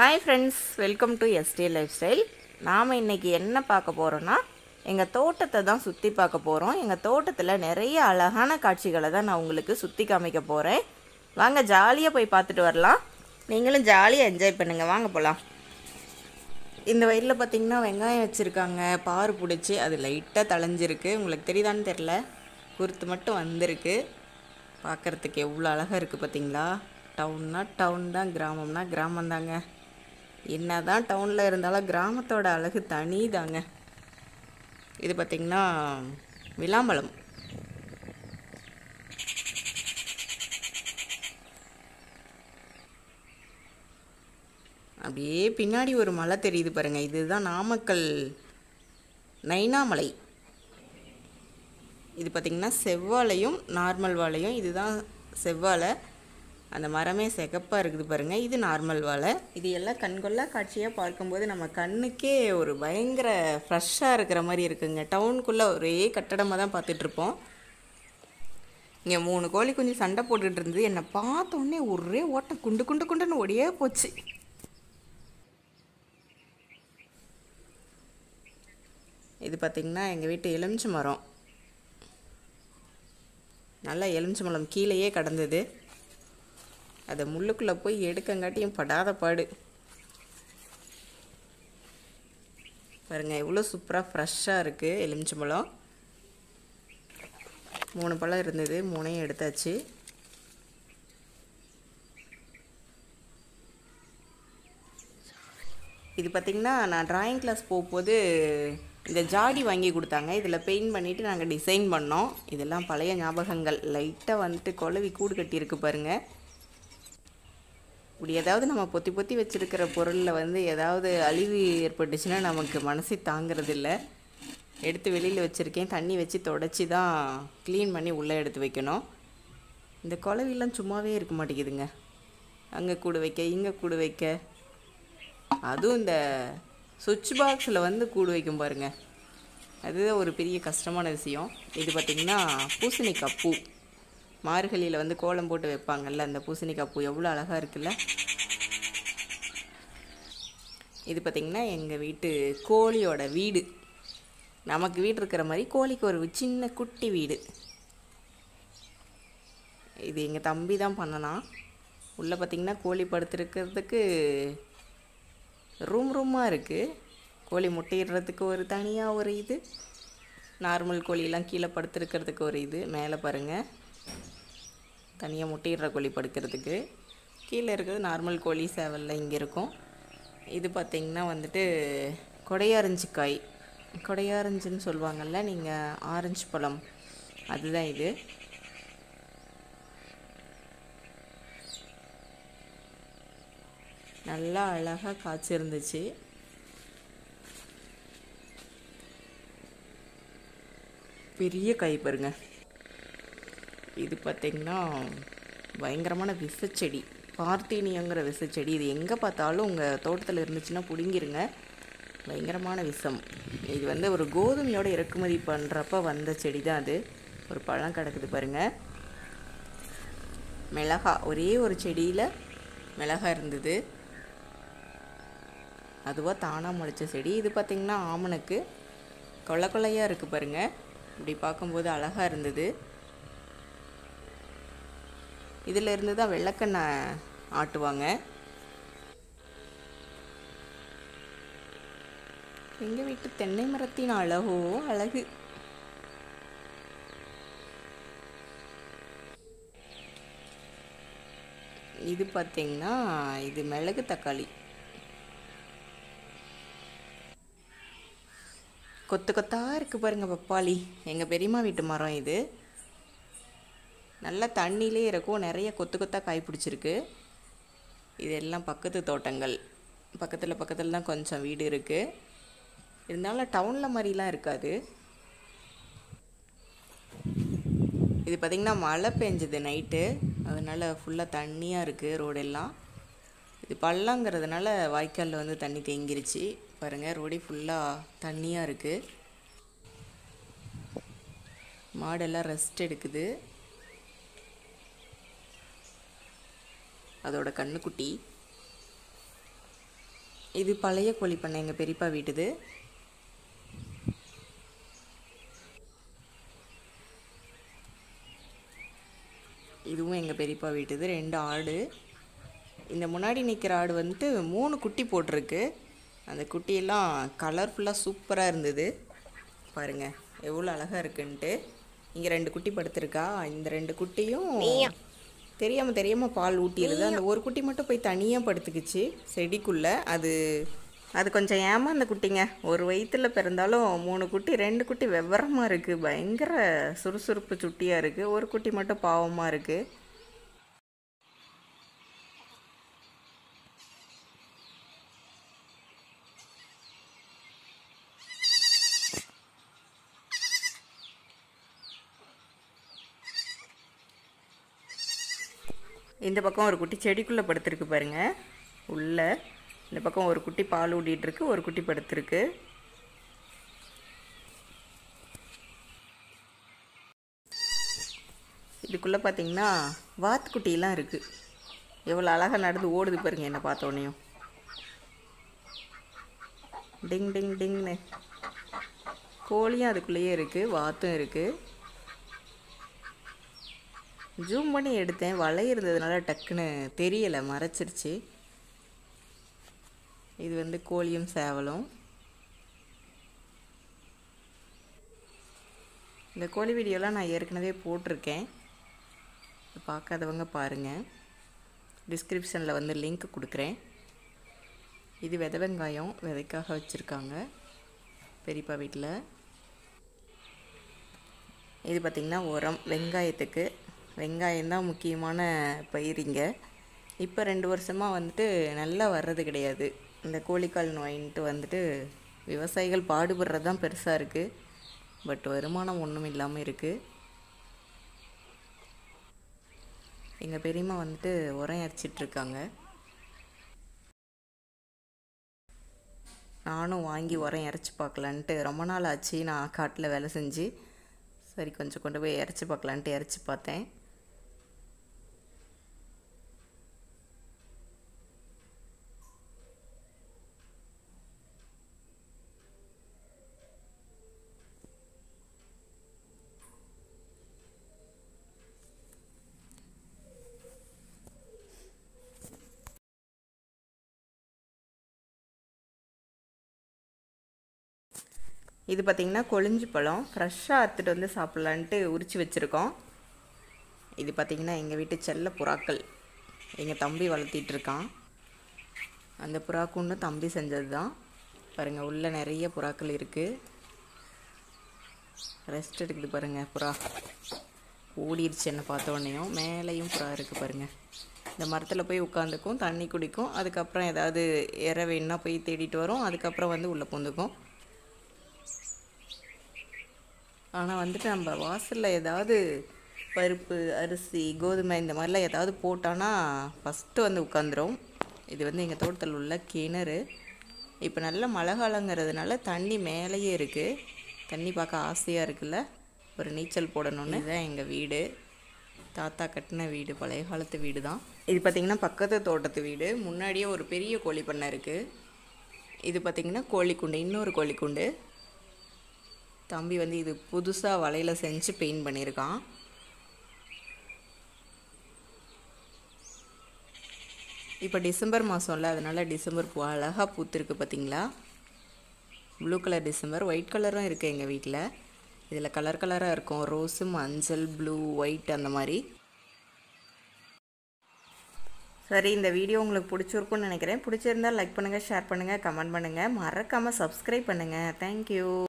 hi friends welcome to எஸ்டே lifestyle நாம் இன்றைக்கி என்ன பார்க்க போகிறோன்னா எங்கள் தோட்டத்தை தான் சுற்றி பார்க்க போகிறோம் எங்கள் தோட்டத்தில் நிறைய அழகான காட்சிகளை தான் நான் உங்களுக்கு சுற்றி காமிக்க போகிறேன் வாங்க ஜாலியாக போய் பார்த்துட்டு வரலாம் நீங்களும் ஜாலியாக என்ஜாய் பண்ணுங்கள் வாங்க போகலாம் இந்த வயலில் பார்த்தீங்கன்னா வெங்காயம் வச்சுருக்காங்க பாரு பிடிச்சி அது லைட்டாக தளைஞ்சிருக்கு உங்களுக்கு தெரியுதான்னு தெரில குருத்து மட்டும் வந்திருக்கு பார்க்குறதுக்கு எவ்வளோ அழகாக இருக்குது பார்த்தீங்களா டவுன்னா டவுன் தான் கிராமம்னா கிராமம் தாங்க என்ன தான் டவுனில் இருந்தாலும் கிராமத்தோட அழகு தனி தாங்க இது பார்த்திங்கன்னா விளாம்பழம் அப்படியே பின்னாடி ஒரு மலை தெரியுது பாருங்கள் இதுதான் நாமக்கல் நைனாமலை இது பார்த்திங்கன்னா செவ்வாழையும் நார்மல் வாழையும் இதுதான் செவ்வாழை அந்த மரமே சிகப்பாக இருக்குது பாருங்கள் இது நார்மல் வாழை இது எல்லாம் கண்கொள்ளா காட்சியாக பார்க்கும்போது நம்ம கண்ணுக்கே ஒரு பயங்கர ஃப்ரெஷ்ஷாக இருக்கிற மாதிரி இருக்குங்க டவுனுக்குள்ளே ஒரே கட்டடமாக தான் பார்த்துட்ருப்போம் இங்கே மூணு கோழி கொஞ்சம் சண்டை போட்டுட்டு இருந்தது என்னை பார்த்த உடனே ஒரே ஓட்டம் குண்டு குண்டு குண்டுன்னு ஓடியே போச்சு இது பார்த்திங்கன்னா எங்கள் வீட்டு எலுமிச்சை மரம் நல்லா எலுமிச்சை மரம் கீழேயே கடந்தது அதை முள்ளுக்குள்ளே போய் எடுக்கங்காட்டியும் படாத பாடு பாருங்க எவ்வளோ சூப்பராக ஃப்ரெஷ்ஷாக இருக்குது எலுமிச்சம்பழம் மூணு பழம் இருந்தது மூணையும் எடுத்தாச்சு இது பார்த்திங்கன்னா நான் ட்ராயிங் கிளாஸ் போகும்போது இந்த ஜாடி வாங்கி கொடுத்தாங்க இதில் பெயிண்ட் பண்ணிவிட்டு நாங்கள் டிசைன் பண்ணோம் இதெல்லாம் பழைய ஞாபகங்கள் லைட்டாக வந்துட்டு குழவி கூடு கட்டியிருக்கு பாருங்கள் இப்படி ஏதாவது நம்ம பொத்தி பொத்தி வச்சுருக்கிற பொருளில் வந்து ஏதாவது அழிவு ஏற்பட்டுச்சுன்னா நமக்கு மனசே தாங்கிறது இல்லை எடுத்து வெளியில் வச்சுருக்கேன் தண்ணி வச்சு தொடச்சி தான் க்ளீன் பண்ணி உள்ளே எடுத்து வைக்கணும் இந்த குழவிலாம் சும்மாவே இருக்க மாட்டேங்குதுங்க அங்கே கூடு வைக்க இங்கே கூடு வைக்க அதுவும் இந்த சுவிட்ச் பாக்ஸில் வந்து கூடு வைக்கும் பாருங்க அதுதான் ஒரு பெரிய கஷ்டமான விஷயம் இது பார்த்திங்கன்னா பூசணிக்காய் பூ மார்கழியில் வந்து கோலம் போட்டு வைப்பாங்கல்ல அந்த பூசணிக்காய் பூ எவ்வளோ அழகாக இருக்குல்ல இது பார்த்திங்கன்னா எங்கள் வீட்டு கோழியோட வீடு நமக்கு வீடு இருக்கிற மாதிரி கோழிக்கு ஒரு சின்ன குட்டி வீடு இது எங்கள் தம்பி தான் பண்ணனான் உள்ளே பார்த்திங்கன்னா கோழி படுத்துருக்கிறதுக்கு ரூம் ரூமாக இருக்குது கோழி முட்டையிடுறதுக்கு ஒரு தனியாக ஒரு இது நார்மல் கோழியெல்லாம் கீழே படுத்துருக்கிறதுக்கு ஒரு இது மேலே பாருங்கள் தனியாக முட்டையிடுற கோழி படுக்கிறதுக்கு கீழே இருக்கிறது நார்மல் கோழி சேவலில் இங்கே இருக்கும் இது பார்த்திங்கன்னா வந்துட்டு கொடையாரஞ்சு காய் கொடையாரஞ்சுன்னு சொல்லுவாங்கள்ல நீங்கள் ஆரஞ்சு பழம் அதுதான் இது நல்லா அழகாக காய்ச்சிருந்துச்சு பெரிய காய் பாருங்க இது பார்த்திங்கன்னா பயங்கரமான விசச்செடி பார்த்தீனியங்கிற விசச்செடி இது எங்கே பார்த்தாலும் உங்கள் தோட்டத்தில் இருந்துச்சுன்னா பிடுங்கிருங்க பயங்கரமான விஷம் இது வந்து ஒரு கோதுமையோட இறக்குமதி பண்ணுறப்ப வந்த செடி தான் அது ஒரு பழம் கிடக்குது பாருங்கள் மிளகா ஒரே ஒரு செடியில் மிளகா இருந்தது அதுவாக தானாக முளைச்ச செடி இது பார்த்திங்கன்னா ஆமணக்கு கொள்ள கொள்ளையாக இருக்குது பாருங்கள் இப்படி பார்க்கும்போது அழகாக இருந்தது இதில் இருந்து தான் வெள்ளக்கண்ணை ஆட்டுவாங்க எங்கள் வீட்டு தென்னை மரத்தின் அழகோ அழகு இது பார்த்திங்கன்னா இது மிளகு தக்காளி கொத்து கொத்தாக இருக்குது பாருங்கள் பப்பாளி எங்கள் பெரியம்மா வீட்டு மரம் இது நல்லா தண்ணியிலே இருக்கும் நிறைய கொத்து கொத்தாக காய் பிடிச்சிருக்கு இதெல்லாம் பக்கத்து தோட்டங்கள் பக்கத்தில் பக்கத்தில் தான் கொஞ்சம் வீடு இருக்குது இருந்தாலும் டவுனில் மாதிரிலாம் இருக்காது இது பார்த்திங்கன்னா மழை பெஞ்சது நைட்டு அதனால் ஃபுல்லாக தண்ணியாக இருக்குது ரோடெல்லாம் இது பள்ளங்கிறதுனால வாய்க்காலில் வந்து தண்ணி தேங்கிருச்சு பாருங்கள் ரோடே ஃபுல்லாக தண்ணியாக இருக்குது மாடெல்லாம் ரெஸ்ட் எடுக்குது அதோட கண்ணுக்குட்டி இது பழைய கோழி பண்ணை எங்கள் பெரியப்பா வீட்டுது இதுவும் எங்கள் பெரியப்பா வீட்டுது ரெண்டு ஆடு இந்த முன்னாடி நிற்கிற ஆடு வந்துட்டு மூணு குட்டி போட்டிருக்கு அந்த குட்டியெல்லாம் கலர்ஃபுல்லாக சூப்பராக இருந்தது பாருங்கள் எவ்வளோ அழகாக இருக்குன்ட்டு இங்கே ரெண்டு குட்டி படுத்திருக்கா இந்த ரெண்டு குட்டியும் தெரியாமல் தெரியாமல் பால் ஊட்டிடுது அந்த ஒரு குட்டி மட்டும் போய் தனியாக படுத்துக்குச்சு செடிக்குள்ளே அது அது கொஞ்சம் ஏமா அந்த குட்டிங்க ஒரு வயிற்றில் பிறந்தாலும் மூணு குட்டி ரெண்டு குட்டி வெவ்வரமாக இருக்குது பயங்கர சுறுசுறுப்பு சுட்டியாக இருக்குது ஒரு குட்டி மட்டும் பாவமாக இருக்குது இந்த பக்கம் ஒரு குட்டி செடிக்குள்ளே படுத்திருக்கு பாருங்க உள்ள இந்த பக்கம் ஒரு குட்டி பால் ஊட்டிகிட்டு இருக்கு ஒரு குட்டி படுத்திருக்கு இதுக்குள்ளே பார்த்தீங்கன்னா வாத்துக்குட்டிலாம் இருக்குது எவ்வளோ அழகாக நடந்து ஓடுது பாருங்க என்னை பார்த்தோன்னையும் டிங் டிங் டிங்னு கோழியும் அதுக்குள்ளேயே இருக்குது வாத்தும் இருக்குது ஜூம் பண்ணி எடுத்தேன் வலை இருந்ததுனால டக்குன்னு தெரியலை மறைச்சிருச்சு இது வந்து கோழியும் சேவலும் இந்த கோழி வீடியோலாம் நான் ஏற்கனவே போட்டிருக்கேன் பார்க்காதவங்க பாருங்கள் டிஸ்கிரிப்ஷனில் வந்து லிங்க் கொடுக்குறேன் இது வித வெங்காயம் விதைக்காக வச்சுருக்காங்க பெரியப்பா வீட்டில் இது பார்த்திங்கன்னா உரம் வெங்காயத்துக்கு வெங்காயம் தான் முக்கியமான பயிரிங்க இப்போ ரெண்டு வருஷமாக வந்துட்டு நல்லா வர்றது கிடையாது இந்த கோழிக்கால் நோயின்ட்டு வந்துட்டு விவசாயிகள் பாடுபடுறது தான் பெருசாக இருக்குது பட் வருமானம் ஒன்றும் இல்லாமல் இருக்குது எங்கள் பெரியம்மா வந்துட்டு உரம் இறைச்சிட்ருக்காங்க நானும் வாங்கி உரம் இறைச்சி பார்க்கலான்ட்டு ரொம்ப நாள் ஆச்சு நான் காட்டில் வேலை செஞ்சு சரி கொஞ்சம் கொண்டு போய் இறைச்சி பார்க்கலான்ட்டு இறைச்சி பார்த்தேன் இது பார்த்திங்கன்னா கொழிஞ்சி பழம் ஃப்ரெஷ்ஷாக அறுத்துட்டு வந்து சாப்பிட்லான்ட்டு உரித்து வச்சுருக்கோம் இது பார்த்திங்கன்னா எங்கள் வீட்டு செல்ல புறாக்கள் எங்கள் தம்பி வளர்த்திட்டு இருக்கான் அந்த புறாக்குன்னு தம்பி செஞ்சது தான் பாருங்கள் உள்ளே நிறைய புறாக்கள் இருக்குது ரெஸ்ட் எடுக்குது பாருங்கள் புறா ஓடிடுச்சு என்ன பார்த்த உடனேயும் மேலேயும் புறா இருக்குது பாருங்கள் இந்த மரத்தில் போய் உட்காந்துக்கும் தண்ணி குடிக்கும் அதுக்கப்புறம் ஏதாவது இற வேணுன்னா போய் தேடிட்டு வரும் அதுக்கப்புறம் வந்து உள்ளே பூந்துக்கும் ஆனால் வந்துட்டு நம்ம வாசலில் ஏதாவது பருப்பு அரிசி கோதுமை இந்த மாதிரிலாம் ஏதாவது போட்டானா ஃபஸ்ட்டு வந்து உட்காந்துரும் இது வந்து எங்கள் தோட்டத்தில் உள்ள கிணறு இப்போ நல்ல மழை காலங்கிறதுனால தண்ணி மேலேயே இருக்குது தண்ணி பார்க்க ஆசையாக இருக்குல்ல ஒரு நீச்சல் போடணுன்னு இதுதான் எங்கள் வீடு தாத்தா கட்டின வீடு பழைய காலத்து வீடு தான் இது பார்த்திங்கன்னா பக்கத்து தோட்டத்து வீடு முன்னாடியே ஒரு பெரிய கோழி பண்ணை இருக்குது இது பார்த்திங்கன்னா கோழிக்குண்டு இன்னொரு கோழிக்குண்டு தம்பி வந்து இது புதுசாக வலையில் செஞ்சு பெயிண்ட் பண்ணியிருக்கான் இப்போ டிசம்பர் மாதம்ல அதனால் டிசம்பர் பூ அழகாக பூத்துருக்கு பார்த்தீங்களா ப்ளூ கலர் டிசம்பர் ஒயிட் கலரும் இருக்குது எங்கள் வீட்டில் இதில் கலர் கலராக இருக்கும் ரோஸு மஞ்சள் ப்ளூ ஒயிட் அந்த மாதிரி சரி இந்த வீடியோ உங்களுக்கு பிடிச்சிருக்குன்னு நினைக்கிறேன் பிடிச்சிருந்தா லைக் பண்ணுங்கள் ஷேர் பண்ணுங்கள் கமெண்ட் பண்ணுங்கள் மறக்காமல் சப்ஸ்கிரைப் பண்ணுங்கள் தேங்க்யூ